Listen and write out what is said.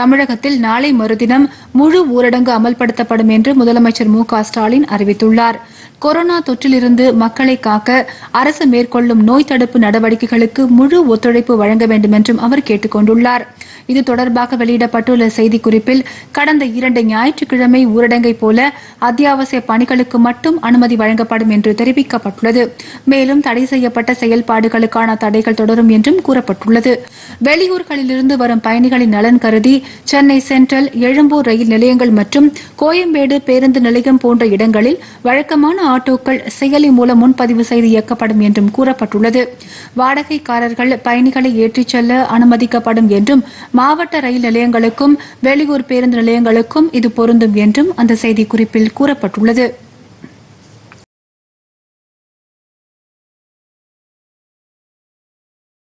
தமிழகத்தில் நாளை மறுதினம் முழு ஊரடங்கு அமல்படுத்தப்படும் என்று முதலமைச்சர் மு க ஸ்டாலின் அறிவித்துள்ளார் கொரோனா தொற்றிலிருந்து மக்களை காக்க அரசு மேற்கொள்ளும் நோய் தடுப்பு நடவடிக்கைகளுக்கு முழு ஒத்துழைப்பு வழங்க வேண்டும் என்றும் அவர் கேட்டுக் கொண்டுள்ளார் இது தொடர்பாக வெளியிடப்பட்டுள்ள செய்திக்குறிப்பில் கடந்த இரண்டு ஞாயிற்றுக்கிழமை ஊரடங்கை போல அத்தியாவசிய பணிகளுக்கு மட்டும் அனுமதி வழங்கப்படும் என்று தெரிவிக்கப்பட்டுள்ளது மேலும் தடை செய்யப்பட்ட செயல்பாடுகளுக்கான தடைகள் தொடரும் என்றும் கூறப்பட்டுள்ளது வெளியூர்களிலிருந்து வரும் பயணிகளின் நலன் கருதி சென்னை சென்ட்ரல் எழும்பூர் ரயில் நிலையங்கள் மற்றும் கோயம்பேடு பேருந்து நிலையம் போன்ற இடங்களில் வழக்கமான ஆட்டோக்கள் செயலி மூலம் முன்பதிவு செய்து இயக்கப்படும் என்றும் கூறப்பட்டுள்ளது வாடகைக்காரர்கள் பயணிகளை ஏற்றிச் செல்ல அனுமதிக்கப்படும் என்றும் மாவட்ட ரயில் நிலையங்களுக்கும் வெளியூர் பேருந்து நிலையங்களுக்கும் இது பொருந்தும் என்றும் அந்த செய்திக்குறிப்பில் கூறப்பட்டுள்ளது